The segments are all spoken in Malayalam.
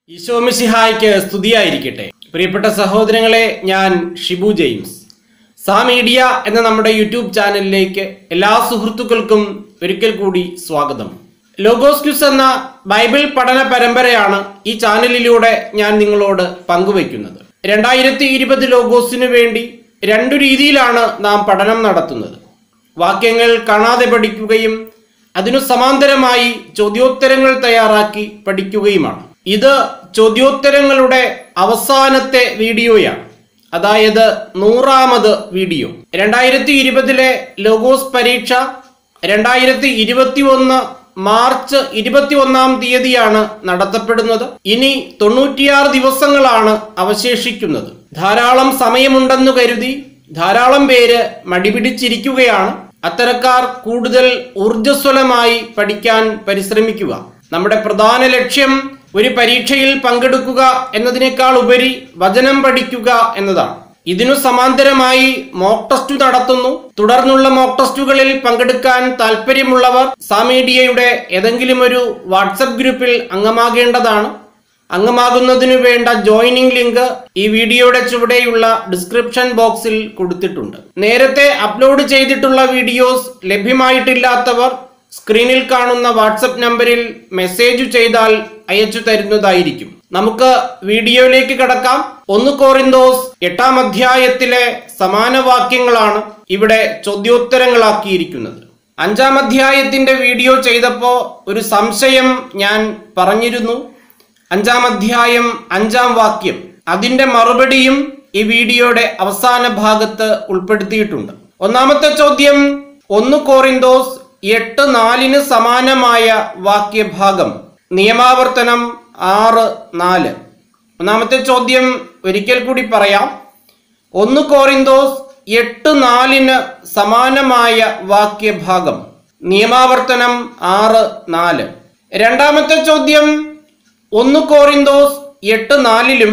ഈശോമിസിഹായ്ക്ക് സ്തുതിയായിരിക്കട്ടെ പ്രിയപ്പെട്ട സഹോദരങ്ങളെ ഞാൻ ഷിബു ജെയിംസ് സാ മീഡിയ എന്ന നമ്മുടെ യൂട്യൂബ് ചാനലിലേക്ക് എല്ലാ സുഹൃത്തുക്കൾക്കും ഒരിക്കൽ കൂടി സ്വാഗതം ലോഗോസ് ക്യൂസ് എന്ന ബൈബിൾ പഠന പരമ്പരയാണ് ഈ ചാനലിലൂടെ ഞാൻ നിങ്ങളോട് പങ്കുവയ്ക്കുന്നത് രണ്ടായിരത്തി ഇരുപത് ലോഗോസിനു വേണ്ടി രണ്ടു രീതിയിലാണ് നാം പഠനം നടത്തുന്നത് വാക്യങ്ങൾ കാണാതെ പഠിക്കുകയും അതിനു സമാന്തരമായി ചോദ്യോത്തരങ്ങൾ തയ്യാറാക്കി പഠിക്കുകയുമാണ് ഇത് ചോദ്യോത്തരങ്ങളുടെ അവസാനത്തെ വീഡിയോയാണ് അതായത് നൂറാമത് വീഡിയോ രണ്ടായിരത്തി ഇരുപതിലെ ലോഗോസ് പരീക്ഷ രണ്ടായിരത്തി ഇരുപത്തി ഒന്ന് മാർച്ച് ഇരുപത്തി ഒന്നാം തീയതിയാണ് നടത്തപ്പെടുന്നത് ഇനി തൊണ്ണൂറ്റിയാറ് ദിവസങ്ങളാണ് അവശേഷിക്കുന്നത് ധാരാളം സമയമുണ്ടെന്നു കരുതി ധാരാളം പേര് മടിപിടിച്ചിരിക്കുകയാണ് അത്തരക്കാർ കൂടുതൽ ഊർജ്ജസ്വലമായി പഠിക്കാൻ പരിശ്രമിക്കുക നമ്മുടെ പ്രധാന ലക്ഷ്യം ഒരു പരീക്ഷയിൽ പങ്കെടുക്കുക എന്നതിനേക്കാൾ ഉപരി വചനം പഠിക്കുക എന്നതാണ് ഇതിനു സമാന്തരമായി മോക്ക് ടെസ്റ്റ് നടത്തുന്നു തുടർന്നുള്ള മോക്ക് ടെസ്റ്റുകളിൽ പങ്കെടുക്കാൻ താല്പര്യമുള്ളവർ സാമീഡിയയുടെ ഏതെങ്കിലും ഒരു വാട്സപ്പ് ഗ്രൂപ്പിൽ അംഗമാകേണ്ടതാണ് അംഗമാകുന്നതിനു വേണ്ട ജോയിനിങ് ലിങ്ക് ഈ വീഡിയോയുടെ ചുവടെയുള്ള ഡിസ്ക്രിപ്ഷൻ ബോക്സിൽ കൊടുത്തിട്ടുണ്ട് നേരത്തെ അപ്ലോഡ് ചെയ്തിട്ടുള്ള വീഡിയോസ് ലഭ്യമായിട്ടില്ലാത്തവർ സ്ക്രീനിൽ കാണുന്ന വാട്സപ്പ് നമ്പറിൽ മെസ്സേജ് ചെയ്താൽ അയച്ചു തരുന്നതായിരിക്കും നമുക്ക് വീഡിയോയിലേക്ക് കടക്കാം ഒന്ന് കോറിന്തോസ് എട്ടാം അധ്യായത്തിലെ സമാന വാക്യങ്ങളാണ് ഇവിടെ ചോദ്യോത്തരങ്ങളാക്കിയിരിക്കുന്നത് അഞ്ചാം അധ്യായത്തിന്റെ വീഡിയോ ചെയ്തപ്പോൾ ഒരു സംശയം ഞാൻ പറഞ്ഞിരുന്നു അഞ്ചാം അധ്യായം അഞ്ചാം വാക്യം അതിന്റെ മറുപടിയും ഈ വീഡിയോയുടെ അവസാന ഭാഗത്ത് ഉൾപ്പെടുത്തിയിട്ടുണ്ട് ഒന്നാമത്തെ ചോദ്യം ഒന്ന് കോറിന്തോസ് എട്ട് നാലിന് സമാനമായ വാക്യഭാഗം നിയമാവർത്തനം ആറ് നാല് ഒന്നാമത്തെ ചോദ്യം ഒരിക്കൽ കൂടി പറയാം ഒന്ന് കോറിന്തോസ് എട്ട് നാലിന് സമാനമായ വാക്യഭാഗം നിയമാവർത്തനം ആറ് നാല് രണ്ടാമത്തെ ചോദ്യം ഒന്ന് കോറിന്തോസ് എട്ട് നാലിലും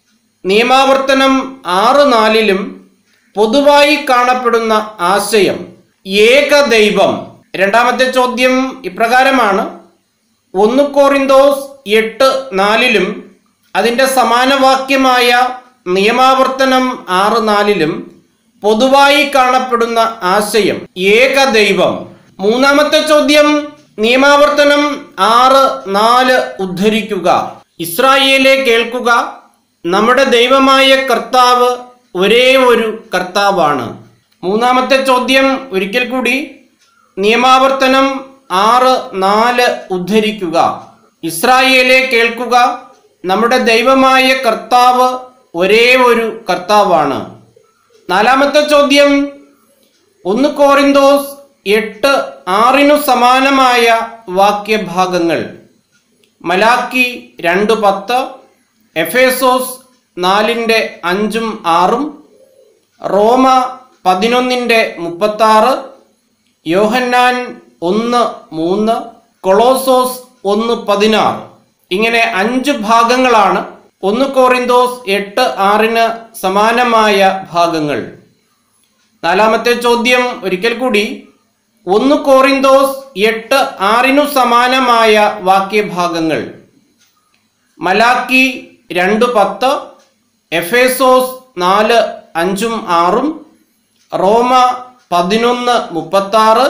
നിയമാവർത്തനം ആറ് നാലിലും പൊതുവായി കാണപ്പെടുന്ന ആശയം ഏകദൈവം രണ്ടാമത്തെ ചോദ്യം ഇപ്രകാരമാണ് ഒന്ന് കോറിന്തോസ് എട്ട് നാലിലും അതിൻ്റെ സമാനവാക്യമായ നിയമാവർത്തനം ആറ് നാലിലും പൊതുവായി കാണപ്പെടുന്ന ആശയം ഏകദൈവം മൂന്നാമത്തെ ചോദ്യം നിയമാവർത്തനം ആറ് നാല് ഉദ്ധരിക്കുക ഇസ്രായേലെ കേൾക്കുക നമ്മുടെ ദൈവമായ കർത്താവ് ഒരേ ഒരു കർത്താവാണ് മൂന്നാമത്തെ ചോദ്യം ഒരിക്കൽ കൂടി നിയമാവർത്തനം ആറ് നാല് ഉദ്ധരിക്കുക ഇസ്രായേലെ കേൾക്കുക നമ്മുടെ ദൈവമായ കർത്താവ് ഒരേ ഒരു കർത്താവാണ് നാലാമത്തെ ചോദ്യം ഒന്ന് കോറിന്തോസ് എട്ട് ആറിനു സമാനമായ വാക്യഭാഗങ്ങൾ മലാക്കി രണ്ട് പത്ത് എഫേസോസ് നാലിൻ്റെ അഞ്ചും ആറും റോമ പതിനൊന്നിൻ്റെ മുപ്പത്താറ് യോഹന്നാൻ ഒന്ന് മൂന്ന് കൊളോസോസ് ഒന്ന് പതിനാറ് ഇങ്ങനെ അഞ്ച് ഭാഗങ്ങളാണ് ഒന്ന് കോറിന്തോസ് എട്ട് ആറിന് സമാനമായ ഭാഗങ്ങൾ നാലാമത്തെ ചോദ്യം ഒരിക്കൽ കൂടി ഒന്ന് കോറിന്തോസ് എട്ട് ആറിനു സമാനമായ വാക്യഭാഗങ്ങൾ മലാക്കി രണ്ട് പത്ത് എഫേസോസ് നാല് അഞ്ചും ആറും റോമ പതിനൊന്ന് മുപ്പത്താറ്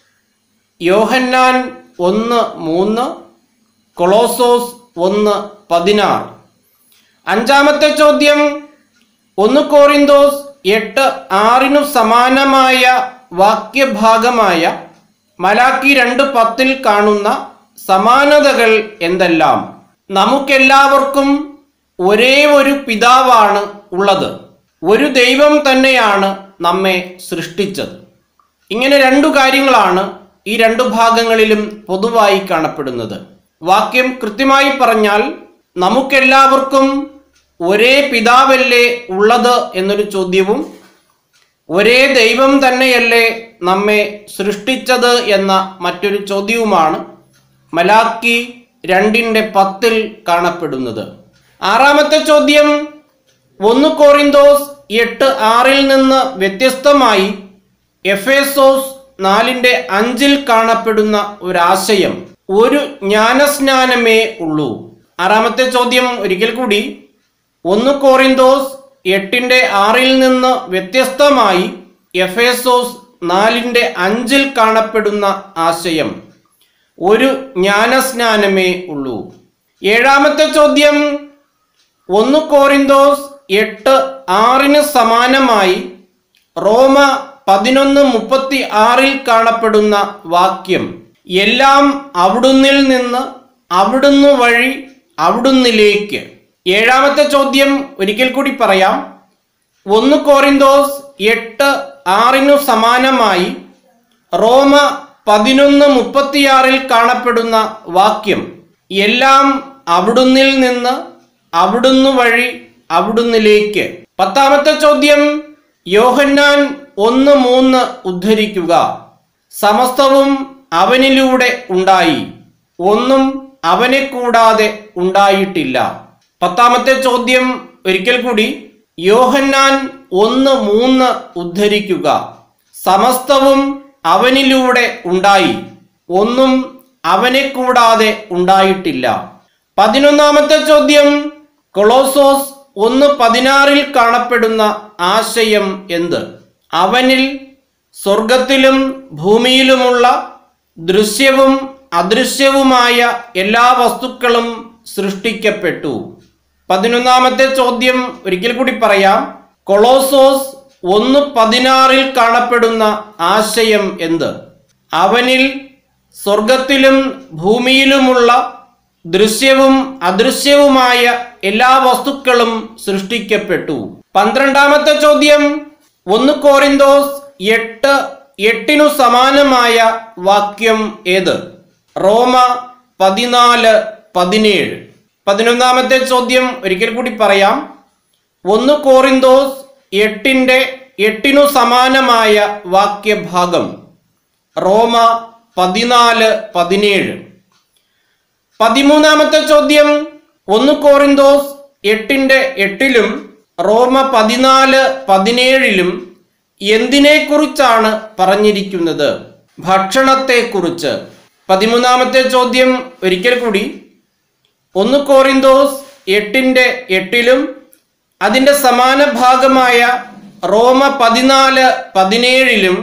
യോഹന്നാൻ ഒന്ന് മൂന്ന് കൊളോസോസ് ഒന്ന് പതിനാറ് അഞ്ചാമത്തെ ചോദ്യം ഒന്ന് കോറിന്തോസ് എട്ട് ആറിനു സമാനമായ വാക്യഭാഗമായ മലാക്കി രണ്ട് പത്തിൽ കാണുന്ന സമാനതകൾ എന്തെല്ലാം നമുക്കെല്ലാവർക്കും ഒരേ ഒരു പിതാവാണ് ഉള്ളത് ഒരു ദൈവം തന്നെയാണ് നമ്മെ സൃഷ്ടിച്ചത് ഇങ്ങനെ രണ്ടു കാര്യങ്ങളാണ് ഈ രണ്ടു ഭാഗങ്ങളിലും പൊതുവായി കാണപ്പെടുന്നത് വാക്യം കൃത്യമായി പറഞ്ഞാൽ നമുക്കെല്ലാവർക്കും ഒരേ പിതാവല്ലേ ഉള്ളത് എന്നൊരു ചോദ്യവും ഒരേ ദൈവം തന്നെയല്ലേ നമ്മെ സൃഷ്ടിച്ചത് എന്ന മറ്റൊരു ചോദ്യവുമാണ് മലാക്കി രണ്ടിൻ്റെ പത്തിൽ കാണപ്പെടുന്നത് ആറാമത്തെ ചോദ്യം ഒന്ന് കോറിന്തോസ് എട്ട് ആറിൽ നിന്ന് വ്യത്യസ്തമായി എഫേസോസ് നാലിൻ്റെ അഞ്ചിൽ കാണപ്പെടുന്ന ഒരാശയം ഒരു ജ്ഞാനസ്നാനമേ ഉള്ളൂ ആറാമത്തെ ചോദ്യം ഒരിക്കൽ കൂടി ഒന്ന് കോറിന്തോസ് എട്ടിന്റെ ആറിൽ നിന്ന് വ്യത്യസ്തമായി എഫേസോസ് നാലിന്റെ അഞ്ചിൽ കാണപ്പെടുന്ന ആശയം ഒരു ജ്ഞാനസ്നാനമേ ഉള്ളൂ ഏഴാമത്തെ ചോദ്യം ഒന്ന് കോറിന്തോസ് എട്ട് ആറിന് സമാനമായി റോമ പതിനൊന്ന് മുപ്പത്തി ആറിൽ കാണപ്പെടുന്ന വാക്യം എല്ലാം അവിടുന്നിൽ നിന്ന് അവിടുന്ന് വഴി അവിടുന്നിലേക്ക് ഏഴാമത്തെ ചോദ്യം ഒരിക്കൽ കൂടി പറയാം ഒന്ന് കോറിന്തോസ് എട്ട് ആറിനു സമാനമായി റോമ പതിനൊന്ന് മുപ്പത്തിയാറിൽ കാണപ്പെടുന്ന വാക്യം എല്ലാം അവിടുന്നിൽ നിന്ന് അവിടുന്ന് വഴി അവിടുന്നിലേക്ക് പത്താമത്തെ ചോദ്യം യോഹന്നാൻ ഒന്ന് മൂന്ന് ഉദ്ധരിക്കുക സമസ്തവും അവനിലൂടെ ഉണ്ടായി ഒന്നും അവനെ കൂടാതെ ഉണ്ടായിട്ടില്ല പത്താമത്തെ ചോദ്യം ഒരിക്കൽ കൂടി യോഹന്നാൻ ഒന്ന് മൂന്ന് ഉദ്ധരിക്കുക സമസ്തവും അവനിലൂടെ ഉണ്ടായി ഒന്നും അവനെ കൂടാതെ ഉണ്ടായിട്ടില്ല പതിനൊന്നാമത്തെ ചോദ്യം കൊളോസോസ് ഒന്ന് പതിനാറിൽ കാണപ്പെടുന്ന ആശയം എന്ത് അവനിൽ സ്വർഗത്തിലും ഭൂമിയിലുമുള്ള ദൃശ്യവും അദൃശ്യവുമായ എല്ലാ വസ്തുക്കളും സൃഷ്ടിക്കപ്പെട്ടു പതിനൊന്നാമത്തെ ചോദ്യം ഒരിക്കൽ കൂടി പറയാം കൊളോസോസ് ഒന്ന് പതിനാറിൽ കാണപ്പെടുന്ന ആശയം എന്ത് അവനിൽ സ്വർഗത്തിലും ഭൂമിയിലുമുള്ള ദൃശ്യവും അദൃശ്യവുമായ എല്ലാ വസ്തുക്കളും സൃഷ്ടിക്കപ്പെട്ടു പന്ത്രണ്ടാമത്തെ ചോദ്യം ഒന്ന് കോറിന്തോസ് എട്ട് എട്ടിനു സമാനമായ വാക്യം ഏത് റോമ പതിനാല് പതിനേഴ് പതിനൊന്നാമത്തെ ചോദ്യം ഒരിക്കൽ കൂടി പറയാം ഒന്ന് കോറിന്തോസ് എട്ടിൻ്റെ എട്ടിനു സമാനമായ വാക്യഭാഗം റോമ പതിനാല് പതിനേഴ് പതിമൂന്നാമത്തെ ചോദ്യം ഒന്ന് കോറിന്തോസ് എട്ടിന്റെ എട്ടിലും റോമ പതിനാല് പതിനേഴിലും എന്തിനെക്കുറിച്ചാണ് പറഞ്ഞിരിക്കുന്നത് ഭക്ഷണത്തെക്കുറിച്ച് പതിമൂന്നാമത്തെ ചോദ്യം ഒരിക്കൽ കൂടി ഒന്ന് കോറിന്തോസ് എട്ടിന്റെ എട്ടിലും അതിന്റെ സമാന ഭാഗമായ റോമ പതിനാല് പതിനേഴിലും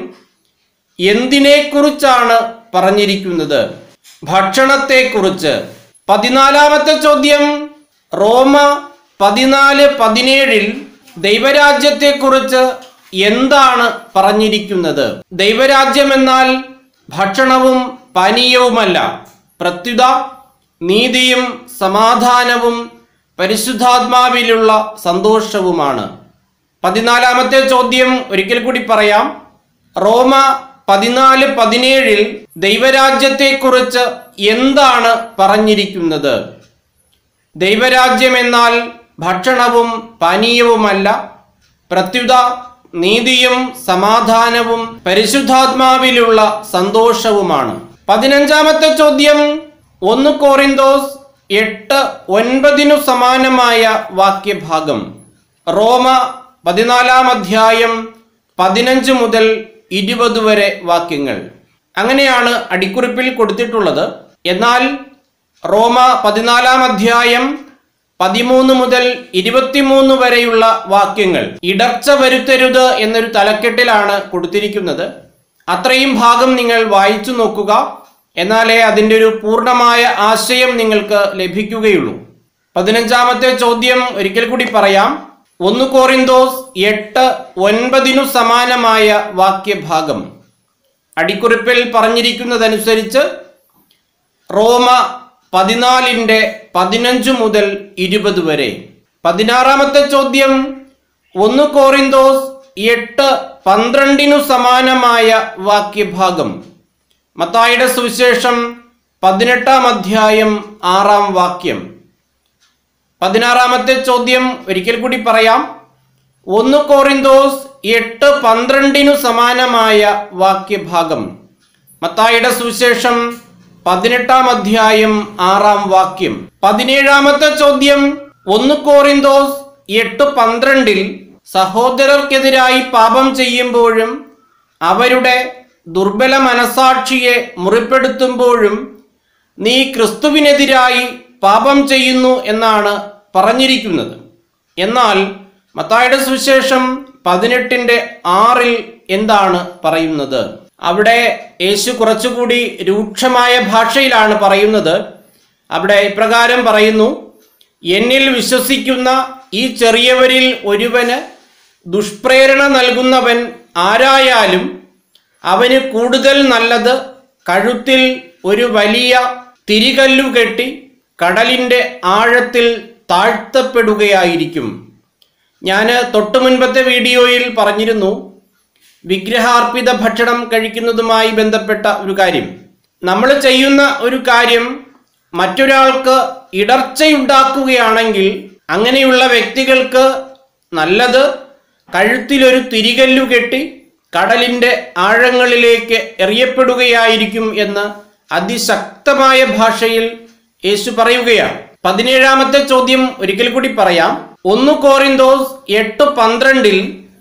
എന്തിനെക്കുറിച്ചാണ് പറഞ്ഞിരിക്കുന്നത് ഭക്ഷണത്തെക്കുറിച്ച് പതിനാലാമത്തെ ചോദ്യം റോമ പതിനാല് പതിനേഴിൽ ദൈവരാജ്യത്തെക്കുറിച്ച് എന്താണ് പറഞ്ഞിരിക്കുന്നത് ദൈവരാജ്യം എന്നാൽ ഭക്ഷണവും പാനീയവുമല്ല പ്രത്യുത നീതിയും സമാധാനവും പരിശുദ്ധാത്മാവിലുള്ള സന്തോഷവുമാണ് പതിനാലാമത്തെ ചോദ്യം ഒരിക്കൽ കൂടി പറയാം റോമ പതിനാല് പതിനേഴിൽ ദൈവരാജ്യത്തെക്കുറിച്ച് എന്താണ് പറഞ്ഞിരിക്കുന്നത് ദൈവരാജ്യം എന്നാൽ ഭക്ഷണവും പാനീയവുമല്ല പ്രത്യുത നീതിയും സമാധാനവും പരിശുദ്ധാത്മാവിലുള്ള സന്തോഷവുമാണ് പതിനഞ്ചാമത്തെ ചോദ്യം ഒന്ന് കോറിന്തോസ് എട്ട് ഒൻപതിനു സമാനമായ വാക്യഭാഗം റോമ പതിനാലാം അധ്യായം പതിനഞ്ച് മുതൽ ഇരുപത് വരെ വാക്യങ്ങൾ അങ്ങനെയാണ് അടിക്കുറിപ്പിൽ കൊടുത്തിട്ടുള്ളത് എന്നാൽ റോമ പതിനാലാം അധ്യായം പതിമൂന്ന് മുതൽ ഇരുപത്തിമൂന്ന് വരെയുള്ള വാക്യങ്ങൾ ഇടർച്ച വരുത്തരുത് എന്നൊരു തലക്കെട്ടിലാണ് കൊടുത്തിരിക്കുന്നത് അത്രയും ഭാഗം നിങ്ങൾ വായിച്ചു നോക്കുക എന്നാലേ അതിൻ്റെ ഒരു പൂർണ്ണമായ ആശയം നിങ്ങൾക്ക് ലഭിക്കുകയുള്ളൂ പതിനഞ്ചാമത്തെ ചോദ്യം ഒരിക്കൽ കൂടി പറയാം ഒന്ന് കോറിന്തോസ് എട്ട് ഒൻപതിനു സമാനമായ വാക്യഭാഗം അടിക്കുറിപ്പിൽ പറഞ്ഞിരിക്കുന്നതനുസരിച്ച് റോമ പതിനാലിൻ്റെ പതിനഞ്ച് മുതൽ ഇരുപത് വരെ പതിനാറാമത്തെ ചോദ്യം ഒന്ന് കോറിന്തോസ് എട്ട് പന്ത്രണ്ടിനു സമാനമായ വാക്യഭാഗം മത്തായിയുടെ സുവിശേഷം പതിനെട്ടാം അധ്യായം ആറാം വാക്യം പതിനാറാമത്തെ ചോദ്യം ഒരിക്കൽ കൂടി പറയാം ഒന്ന് കോറിന്തോസ് എട്ട് പന്ത്രണ്ടിനു സമാനമായ വാക്യഭാഗം മത്തായിയുടെ സുവിശേഷം പതിനെട്ടാം അധ്യായം ആറാം വാക്യം പതിനേഴാമത്തെ ചോദ്യം ഒന്ന് കോറിന്തോസ് എട്ട് പന്ത്രണ്ടിൽ സഹോദരർക്കെതിരായി പാപം ചെയ്യുമ്പോഴും അവരുടെ ദുർബല മനസാക്ഷിയെ മുറിപ്പെടുത്തുമ്പോഴും നീ ക്രിസ്തുവിനെതിരായി പാപം ചെയ്യുന്നു എന്നാണ് പറഞ്ഞിരിക്കുന്നത് എന്നാൽ മത്തായുടെ സുവിശേഷം പതിനെട്ടിൻ്റെ ആറിൽ എന്താണ് പറയുന്നത് അവിടെ യേശു കുറച്ചുകൂടി രൂക്ഷമായ ഭാഷയിലാണ് പറയുന്നത് അവിടെ ഇപ്രകാരം പറയുന്നു എന്നിൽ വിശ്വസിക്കുന്ന ഈ ചെറിയവരിൽ ഒരുവന് ദുഷ്പ്രേരണ നൽകുന്നവൻ ആരായാലും അവന് കൂടുതൽ നല്ലത് കഴുത്തിൽ ഒരു വലിയ തിരികല്ലു കെട്ടി കടലിൻ്റെ ആഴത്തിൽ താഴ്ത്തപ്പെടുകയായിരിക്കും ഞാൻ തൊട്ടു മുൻപത്തെ വീഡിയോയിൽ പറഞ്ഞിരുന്നു വിഗ്രഹാർപ്പിത ഭക്ഷണം കഴിക്കുന്നതുമായി ബന്ധപ്പെട്ട ഒരു കാര്യം നമ്മൾ ചെയ്യുന്ന ഒരു കാര്യം മറ്റൊരാൾക്ക് ഇടർച്ചയുണ്ടാക്കുകയാണെങ്കിൽ അങ്ങനെയുള്ള വ്യക്തികൾക്ക് നല്ലത് കഴുത്തിലൊരു തിരികല്ലു കെട്ടി കടലിൻ്റെ ആഴങ്ങളിലേക്ക് എറിയപ്പെടുകയായിരിക്കും എന്ന് അതിശക്തമായ ഭാഷയിൽ യേശു പറയുകയാണ് പതിനേഴാമത്തെ ചോദ്യം ഒരിക്കൽ കൂടി പറയാം ഒന്ന് കോറിന്തോസ് എട്ട് പന്ത്രണ്ടിൽ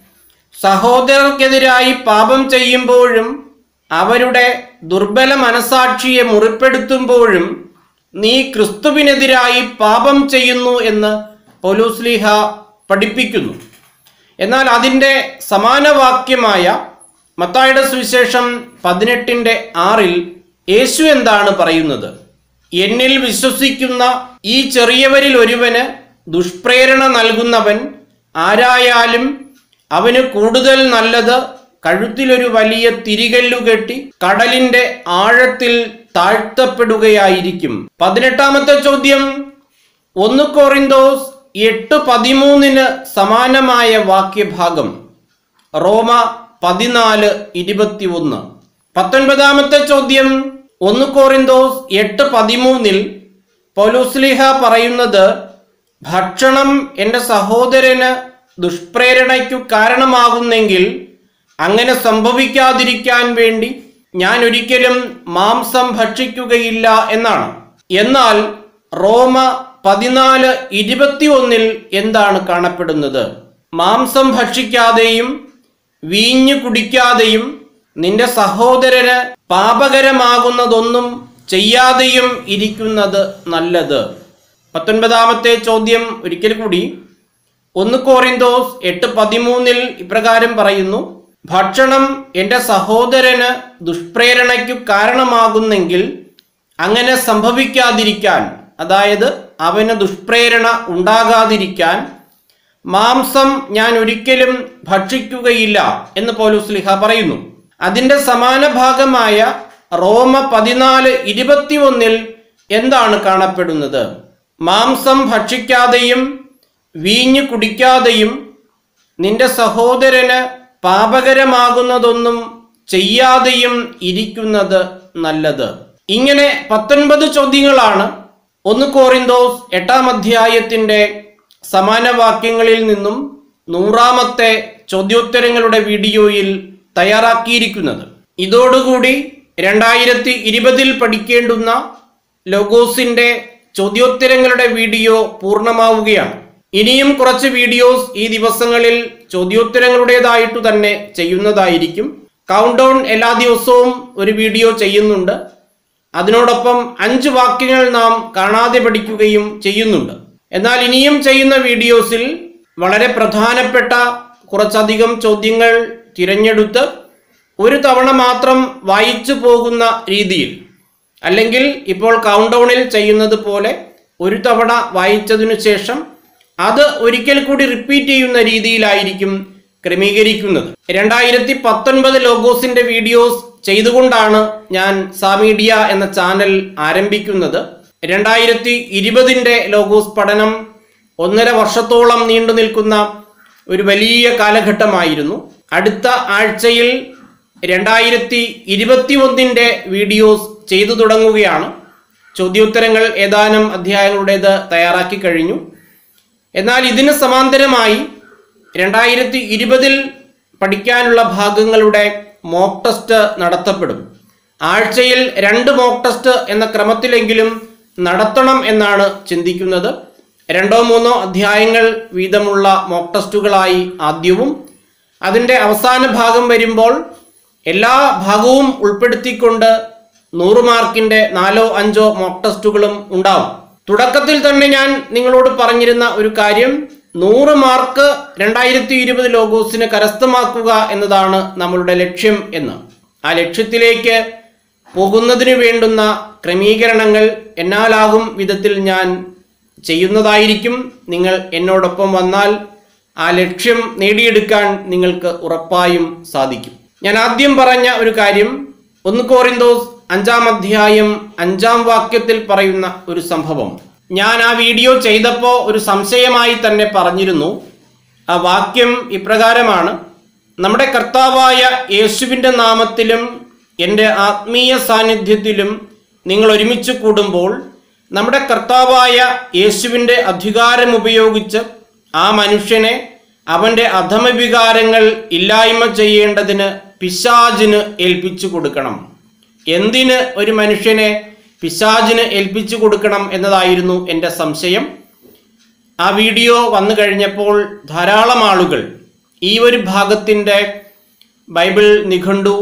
സഹോദരർക്കെതിരായി പാപം ചെയ്യുമ്പോഴും അവരുടെ ദുർബല മനസാക്ഷിയെ മുറിപ്പെടുത്തുമ്പോഴും നീ ക്രിസ്തുവിനെതിരായി പാപം ചെയ്യുന്നു എന്ന് പൗലോസ്ലിഹ പഠിപ്പിക്കുന്നു എന്നാൽ അതിൻ്റെ സമാനവാക്യമായ മത്തായുടെ സുവിശേഷം പതിനെട്ടിൻ്റെ ആറിൽ യേശു എന്താണ് പറയുന്നത് എന്നിൽ വിശ്വസിക്കുന്ന ഈ ചെറിയവരിൽ ഒരുവന് ദുഷ്പ്രേരണ നൽകുന്നവൻ ആരായാലും അവന് കൂടുതൽ നല്ലത് കഴുത്തിലൊരു വലിയ തിരികല്ലു കെട്ടി കടലിന്റെ ആഴത്തിൽ താഴ്ത്തപ്പെടുകയായിരിക്കും പതിനെട്ടാമത്തെ ചോദ്യം ഒന്ന് കോറിന്തോസ് എട്ട് പതിമൂന്നിന് സമാനമായ വാക്യഭാഗം റോമ പതിനാല് ഇരുപത്തി ഒന്ന് പത്തൊൻപതാമത്തെ ചോദ്യം ഒന്ന് കോറിന്തോസ് എട്ട് പതിമൂന്നിൽ പൗലോസ്ലിഹ പറയുന്നത് ഭക്ഷണം എൻ്റെ സഹോദരന് ദുഷ്പ്രേരണയ്ക്കു കാരണമാകുന്നെങ്കിൽ അങ്ങനെ സംഭവിക്കാതിരിക്കാൻ വേണ്ടി ഞാൻ ഒരിക്കലും മാംസം ഭക്ഷിക്കുകയില്ല എന്നാണ് എന്നാൽ റോമ പതിനാല് ഇരുപത്തി ഒന്നിൽ എന്താണ് കാണപ്പെടുന്നത് മാംസം ഭക്ഷിക്കാതെയും വീഞ്ഞു കുടിക്കാതെയും നിന്റെ സഹോദരന് പാപകരമാകുന്നതൊന്നും ചെയ്യാതെയും ഇരിക്കുന്നത് നല്ലത് പത്തൊൻപതാമത്തെ ചോദ്യം ഒരിക്കൽ കൂടി ഒന്ന് കോറിന്തോസ് എട്ട് പതിമൂന്നിൽ ഇപ്രകാരം പറയുന്നു ഭക്ഷണം എൻ്റെ സഹോദരന് ദുഷ്പ്രേരണയ്ക്കു കാരണമാകുന്നെങ്കിൽ അങ്ങനെ സംഭവിക്കാതിരിക്കാൻ അതായത് അവന് ദുഷ്പ്രേരണ ഉണ്ടാകാതിരിക്കാൻ മാംസം ഞാൻ ഒരിക്കലും ഭക്ഷിക്കുകയില്ല എന്ന് പൗലുസ്ലിഹ പറയുന്നു അതിൻ്റെ സമാന ഭാഗമായ റോമ പതിനാല് ഇരുപത്തി ഒന്നിൽ എന്താണ് കാണപ്പെടുന്നത് മാംസം ഭക്ഷിക്കാതെയും വീഞ്ഞു കുടിക്കാതെയും നിന്റെ സഹോദരന് പാപകരമാകുന്നതൊന്നും ചെയ്യാതെയും ഇരിക്കുന്നത് നല്ലത് ഇങ്ങനെ പത്തൊൻപത് ചോദ്യങ്ങളാണ് ഒന്ന് കോറിന്തോസ് എട്ടാം അധ്യായത്തിന്റെ സമാന വാക്യങ്ങളിൽ നിന്നും നൂറാമത്തെ ചോദ്യോത്തരങ്ങളുടെ വീഡിയോയിൽ തയ്യാറാക്കിയിരിക്കുന്നത് ഇതോടുകൂടി രണ്ടായിരത്തി ഇരുപതിൽ പഠിക്കേണ്ടുന്ന ലോഗോസിന്റെ ചോദ്യോത്തരങ്ങളുടെ വീഡിയോ പൂർണ്ണമാവുകയാണ് ഇനിയും കുറച്ച് വീഡിയോസ് ഈ ദിവസങ്ങളിൽ ചോദ്യോത്തരങ്ങളുടേതായിട്ടു തന്നെ ചെയ്യുന്നതായിരിക്കും കൗണ്ട് ഡൗൺ എല്ലാ ദിവസവും ഒരു വീഡിയോ ചെയ്യുന്നുണ്ട് അതിനോടൊപ്പം അഞ്ച് വാക്യങ്ങൾ നാം കാണാതെ പഠിക്കുകയും ചെയ്യുന്നുണ്ട് എന്നാൽ ഇനിയും ചെയ്യുന്ന വീഡിയോസിൽ വളരെ പ്രധാനപ്പെട്ട കുറച്ചധികം ചോദ്യങ്ങൾ തിരഞ്ഞെടുത്ത് ഒരു തവണ മാത്രം വായിച്ചു പോകുന്ന രീതിയിൽ അല്ലെങ്കിൽ ഇപ്പോൾ കൗണ്ട് ഡൗണിൽ ചെയ്യുന്നത് പോലെ ഒരു തവണ വായിച്ചതിനു ശേഷം അത് ഒരിക്കൽ കൂടി റിപ്പീറ്റ് ചെയ്യുന്ന രീതിയിലായിരിക്കും ക്രമീകരിക്കുന്നത് രണ്ടായിരത്തി പത്തൊൻപത് ലോഗോസിന്റെ വീഡിയോസ് ചെയ്തുകൊണ്ടാണ് ഞാൻ സാമീഡിയ എന്ന ചാനൽ ആരംഭിക്കുന്നത് രണ്ടായിരത്തി ഇരുപതിൻ്റെ ലോഗോസ് പഠനം ഒന്നര വർഷത്തോളം നീണ്ടു നിൽക്കുന്ന ഒരു വലിയ കാലഘട്ടമായിരുന്നു അടുത്ത ആഴ്ചയിൽ രണ്ടായിരത്തി ഇരുപത്തി ഒന്നിൻ്റെ വീഡിയോസ് ചെയ്തു തുടങ്ങുകയാണ് ചോദ്യോത്തരങ്ങൾ ഏതാനും അധ്യായങ്ങളുടേത് തയ്യാറാക്കി കഴിഞ്ഞു എന്നാൽ ഇതിന് സമാന്തരമായി രണ്ടായിരത്തി ഇരുപതിൽ പഠിക്കാനുള്ള ഭാഗങ്ങളുടെ മോക്ക് ടെസ്റ്റ് നടത്തപ്പെടും ആഴ്ചയിൽ രണ്ട് മോക്ക് ടെസ്റ്റ് എന്ന ക്രമത്തിലെങ്കിലും നടത്തണം എന്നാണ് ചിന്തിക്കുന്നത് രണ്ടോ മൂന്നോ അധ്യായങ്ങൾ വീതമുള്ള മോക്ക് ടെസ്റ്റുകളായി ആദ്യവും അതിൻ്റെ അവസാന ഭാഗം വരുമ്പോൾ എല്ലാ ഭാഗവും ഉൾപ്പെടുത്തിക്കൊണ്ട് നൂറ് മാർക്കിൻ്റെ നാലോ അഞ്ചോ മോക്ക് ടെസ്റ്റുകളും ഉണ്ടാവും തുടക്കത്തിൽ തന്നെ ഞാൻ നിങ്ങളോട് പറഞ്ഞിരുന്ന ഒരു കാര്യം നൂറ് മാർക്ക് രണ്ടായിരത്തി ഇരുപത് ലോഗോസിന് കരസ്ഥമാക്കുക എന്നതാണ് നമ്മളുടെ ലക്ഷ്യം എന്ന് ആ ലക്ഷ്യത്തിലേക്ക് പോകുന്നതിന് വേണ്ടുന്ന ക്രമീകരണങ്ങൾ എന്നാലാകും വിധത്തിൽ ഞാൻ ചെയ്യുന്നതായിരിക്കും നിങ്ങൾ എന്നോടൊപ്പം വന്നാൽ ആ ലക്ഷ്യം നേടിയെടുക്കാൻ നിങ്ങൾക്ക് ഉറപ്പായും സാധിക്കും ഞാൻ ആദ്യം പറഞ്ഞ ഒരു കാര്യം ഒന്ന് കോറിന്തോസ് അഞ്ചാം അധ്യായം അഞ്ചാം വാക്യത്തിൽ പറയുന്ന ഒരു സംഭവം ഞാൻ ആ വീഡിയോ ചെയ്തപ്പോൾ ഒരു സംശയമായി തന്നെ പറഞ്ഞിരുന്നു ആ വാക്യം ഇപ്രകാരമാണ് നമ്മുടെ കർത്താവായ യേശുവിൻ്റെ നാമത്തിലും എൻ്റെ ആത്മീയ സാന്നിധ്യത്തിലും നിങ്ങൾ ഒരുമിച്ച് കൂടുമ്പോൾ നമ്മുടെ കർത്താവായ യേശുവിൻ്റെ അധികാരം ഉപയോഗിച്ച് ആ മനുഷ്യനെ അവൻ്റെ അധമവികാരങ്ങൾ ഇല്ലായ്മ ചെയ്യേണ്ടതിന് പിശാചിന് ഏൽപ്പിച്ചു കൊടുക്കണം എന്തിന് ഒരു മനുഷ്യനെ പിശാചിന് ഏൽപ്പിച്ചു കൊടുക്കണം എന്നതായിരുന്നു എൻ്റെ സംശയം ആ വീഡിയോ വന്നു കഴിഞ്ഞപ്പോൾ ധാരാളം ആളുകൾ ഈ ഒരു ഭാഗത്തിൻ്റെ ബൈബിൾ നിഘണ്ടു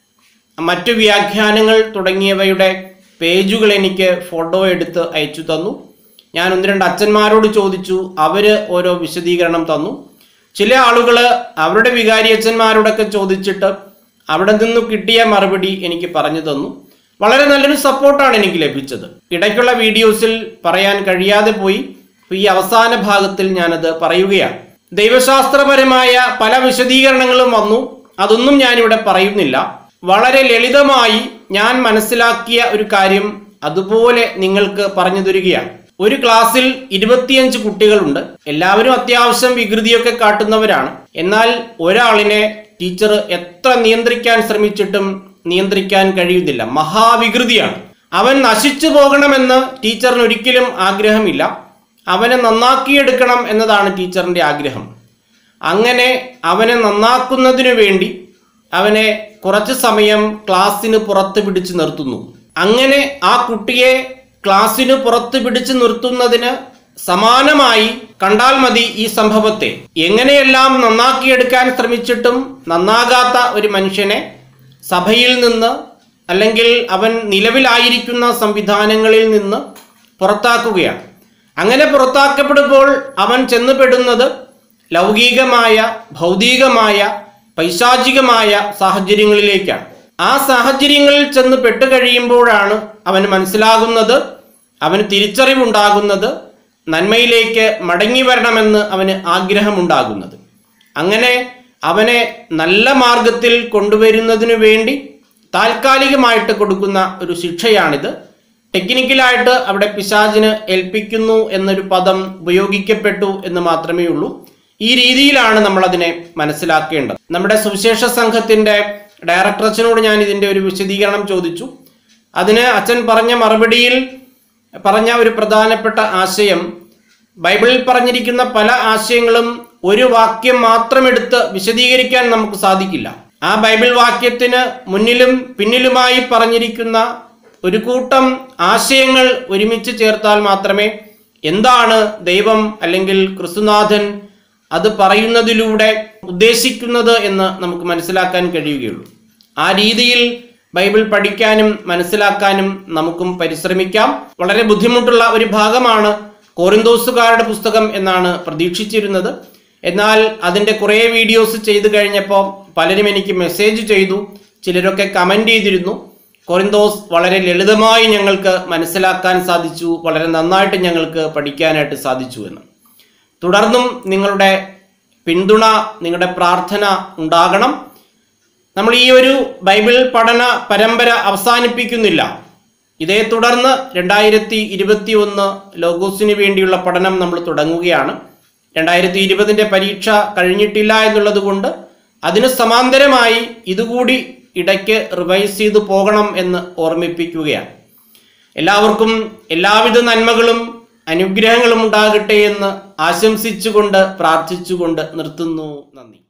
മറ്റു വ്യാഖ്യാനങ്ങൾ തുടങ്ങിയവയുടെ പേജുകൾ എനിക്ക് ഫോട്ടോ എടുത്ത് അയച്ചു തന്നു ഞാൻ ഒന്ന് രണ്ട് അച്ഛന്മാരോട് ചോദിച്ചു അവർ ഓരോ വിശദീകരണം തന്നു ചില ആളുകൾ അവരുടെ വികാരി അച്ഛന്മാരോടൊക്കെ ചോദിച്ചിട്ട് അവിടെ നിന്ന് കിട്ടിയ മറുപടി എനിക്ക് പറഞ്ഞു തന്നു വളരെ നല്ലൊരു സപ്പോർട്ടാണ് എനിക്ക് ലഭിച്ചത് ഇടയ്ക്കുള്ള വീഡിയോസിൽ പറയാൻ കഴിയാതെ പോയി അപ്പൊ ഈ അവസാന ഭാഗത്തിൽ ഞാനത് പറയുകയാണ് ദൈവശാസ്ത്രപരമായ പല വിശദീകരണങ്ങളും വന്നു അതൊന്നും ഞാനിവിടെ പറയുന്നില്ല വളരെ ലളിതമായി ഞാൻ മനസ്സിലാക്കിയ ഒരു കാര്യം അതുപോലെ നിങ്ങൾക്ക് പറഞ്ഞു തരികയാണ് ഒരു ക്ലാസ്സിൽ ഇരുപത്തിയഞ്ച് കുട്ടികളുണ്ട് എല്ലാവരും അത്യാവശ്യം വികൃതിയൊക്കെ കാട്ടുന്നവരാണ് എന്നാൽ ഒരാളിനെ ടീച്ചർ എത്ര നിയന്ത്രിക്കാൻ ശ്രമിച്ചിട്ടും നിയന്ത്രിക്കാൻ കഴിയുന്നില്ല മഹാവികൃതിയാണ് അവൻ നശിച്ചു പോകണമെന്ന് ടീച്ചറിന് ഒരിക്കലും ആഗ്രഹമില്ല അവനെ നന്നാക്കിയെടുക്കണം എന്നതാണ് ടീച്ചറിന്റെ ആഗ്രഹം അങ്ങനെ അവനെ നന്നാക്കുന്നതിനു വേണ്ടി അവനെ കുറച്ച് സമയം ക്ലാസ്സിന് പുറത്ത് പിടിച്ചു നിർത്തുന്നു അങ്ങനെ ആ കുട്ടിയെ ക്ലാസ്സിന് പുറത്ത് പിടിച്ചു നിർത്തുന്നതിന് സമാനമായി കണ്ടാൽ മതി ഈ സംഭവത്തെ എങ്ങനെയെല്ലാം നന്നാക്കിയെടുക്കാൻ ശ്രമിച്ചിട്ടും നന്നാകാത്ത ഒരു മനുഷ്യനെ സഭയിൽ നിന്ന് അല്ലെങ്കിൽ അവൻ നിലവിലായിരിക്കുന്ന സംവിധാനങ്ങളിൽ നിന്ന് പുറത്താക്കുകയാണ് അങ്ങനെ പുറത്താക്കപ്പെടുമ്പോൾ അവൻ ചെന്നുപെടുന്നത് ലൗകികമായ ഭൗതികമായ പൈശാചികമായ സാഹചര്യങ്ങളിലേക്കാണ് ആ സാഹചര്യങ്ങളിൽ ചെന്ന് പെട്ടുകഴിയുമ്പോഴാണ് അവന് മനസ്സിലാകുന്നത് അവന് തിരിച്ചറിവുണ്ടാകുന്നത് നന്മയിലേക്ക് മടങ്ങി വരണമെന്ന് അവന് ആഗ്രഹമുണ്ടാകുന്നത് അങ്ങനെ അവനെ നല്ല മാർഗത്തിൽ കൊണ്ടുവരുന്നതിനു വേണ്ടി താൽക്കാലികമായിട്ട് കൊടുക്കുന്ന ഒരു ശിക്ഷയാണിത് ടെക്നിക്കലായിട്ട് അവിടെ പിശാചിന് ഏൽപ്പിക്കുന്നു എന്നൊരു പദം ഉപയോഗിക്കപ്പെട്ടു എന്ന് മാത്രമേ ഉള്ളൂ ഈ രീതിയിലാണ് നമ്മൾ അതിനെ മനസ്സിലാക്കേണ്ടത് നമ്മുടെ സുവിശേഷ സംഘത്തിന്റെ ഡയറക്ടർ അച്ഛനോട് ഞാൻ ഇതിന്റെ ഒരു വിശദീകരണം ചോദിച്ചു അതിന് അച്ഛൻ പറഞ്ഞ മറുപടിയിൽ പറഞ്ഞ ഒരു പ്രധാനപ്പെട്ട ആശയം ബൈബിളിൽ പറഞ്ഞിരിക്കുന്ന പല ആശയങ്ങളും ഒരു വാക്യം മാത്രം എടുത്ത് വിശദീകരിക്കാൻ നമുക്ക് സാധിക്കില്ല ആ ബൈബിൾ വാക്യത്തിന് മുന്നിലും പിന്നിലുമായി പറഞ്ഞിരിക്കുന്ന ഒരു കൂട്ടം ആശയങ്ങൾ ഒരുമിച്ച് ചേർത്താൽ മാത്രമേ എന്താണ് ദൈവം അല്ലെങ്കിൽ ക്രിസ്തുനാഥൻ അത് പറയുന്നതിലൂടെ ഉദ്ദേശിക്കുന്നത് എന്ന് നമുക്ക് മനസ്സിലാക്കാൻ കഴിയുകയുള്ളൂ ആ രീതിയിൽ ബൈബിൾ പഠിക്കാനും മനസ്സിലാക്കാനും നമുക്കും പരിശ്രമിക്കാം വളരെ ബുദ്ധിമുട്ടുള്ള ഒരു ഭാഗമാണ് കോറിന്തോസുകാരുടെ പുസ്തകം എന്നാണ് പ്രതീക്ഷിച്ചിരുന്നത് എന്നാൽ അതിൻ്റെ കുറേ വീഡിയോസ് ചെയ്തു കഴിഞ്ഞപ്പോൾ പലരും എനിക്ക് മെസ്സേജ് ചെയ്തു ചിലരൊക്കെ കമൻ്റ് ചെയ്തിരുന്നു കൊറിന്തോസ് വളരെ ലളിതമായി ഞങ്ങൾക്ക് മനസ്സിലാക്കാൻ സാധിച്ചു വളരെ നന്നായിട്ട് ഞങ്ങൾക്ക് പഠിക്കാനായിട്ട് സാധിച്ചു എന്ന് തുടർന്നും നിങ്ങളുടെ പിന്തുണ നിങ്ങളുടെ പ്രാർത്ഥന ഉണ്ടാകണം നമ്മൾ ഈ ഒരു ബൈബിൾ പഠന പരമ്പര അവസാനിപ്പിക്കുന്നില്ല ഇതേ തുടർന്ന് രണ്ടായിരത്തി ഇരുപത്തി ഒന്ന് ലോഗോസിന് വേണ്ടിയുള്ള പഠനം നമ്മൾ തുടങ്ങുകയാണ് രണ്ടായിരത്തി ഇരുപതിൻ്റെ പരീക്ഷ കഴിഞ്ഞിട്ടില്ല എന്നുള്ളത് കൊണ്ട് അതിന് സമാന്തരമായി ഇതുകൂടി ഇടയ്ക്ക് റിവൈസ് ചെയ്തു പോകണം എന്ന് ഓർമ്മിപ്പിക്കുകയാണ് എല്ലാവർക്കും എല്ലാവിധ നന്മകളും അനുഗ്രഹങ്ങളും ഉണ്ടാകട്ടെ എന്ന് ആശംസിച്ചുകൊണ്ട് പ്രാർത്ഥിച്ചുകൊണ്ട് നിർത്തുന്നു നന്ദി